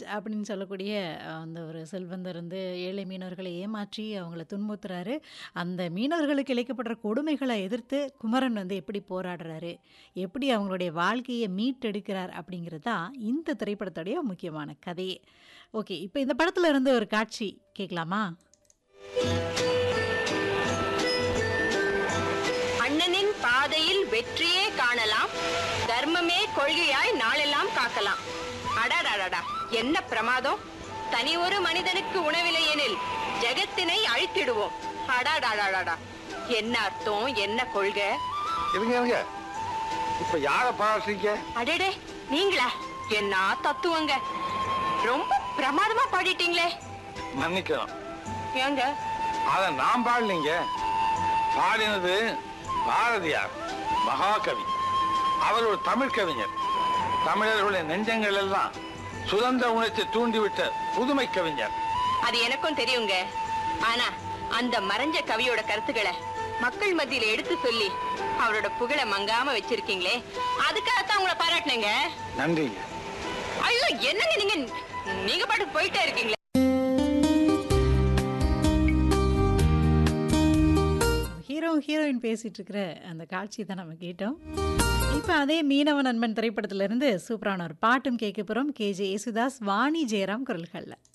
அப்படின்னு சொல்லக்கூடிய அந்த ஒரு செல்வந்தர் வந்து ஏழை மீனவர்களை ஏமாற்றி அவங்கள துன்புறுத்துறாரு. அந்த மீனவர்களுக்கு இழைக்கப்படுற கொடுமைகள எதிர்த்து குமரன் வந்து எப்படி போராடுறாரு? எப்படி அவங்களுடைய வாழ்க்கைய மீட்டெடுக்கிறார்? அப்படிங்கிறது தான் இந்த திரைப்படத்துடைய முக்கியமான கதையே. ஓகே. இப்ப இந்த படத்துல இருந்து ஒரு காட்சி கேட்கலாமா? அண்ணனின் பாதையில் வெற்றியே காணலாம் தர்மமே கொள்கையாய் நாளெல்லாம் காக்கலாம் அடாடாடாடா என்ன பிரமாதம் தனி ஒரு மனிதனுக்கு உணவில்லை எனில் ஜெகத்தினை அழித்திடுவோம் அடாடாடாடாடா என்ன அர்த்தம் என்ன கொள்கை இருங்க இருங்க இப்ப யார பாராட்டுறீங்க அடடே நீங்களா என்ன தத்துவங்க ரொம்ப பிரமாதமா பாடிட்டீங்களே மன்னிக்கணும் ஏங்க அத நான் பாடலீங்க பாடினது பாரதியார் மகாகவி அவர் ஒரு தமிழ் கவிஞர் தமிழர்களுடைய நெஞ்சங்கள் எல்லாம் சுதந்திர உணர்ச்சி தூண்டிவிட்ட புதுமை கவிஞர் அது எனக்கும் தெரியுங்க ஆனா அந்த மறைஞ்ச கவியோட கருத்துக்களை மக்கள் மத்தியில எடுத்து சொல்லி அவரோட புகழ மங்காம வச்சிருக்கீங்களே அதுக்காகத்தான் உங்களை பாராட்டினேங்க நன்றிங்க ஐயோ என்னங்க நீங்க நீங்க பாட்டுக்கு போயிட்டே இருக்கீங்களே ஹீரோ, ஹீரோயின் பேசிட்டு இருக்கிற அந்த காட்சி தான் நம்ம கேட்டோம். இப்ப அதே மீனவ நண்பன் திரைப்படத்துல இருந்து சூப்பரான ஒரு பாட்டும் கேட்க போறோம். கே.ஜே. யேசுதாஸ், வாணி ஜெயராம் குரல்கள்ல.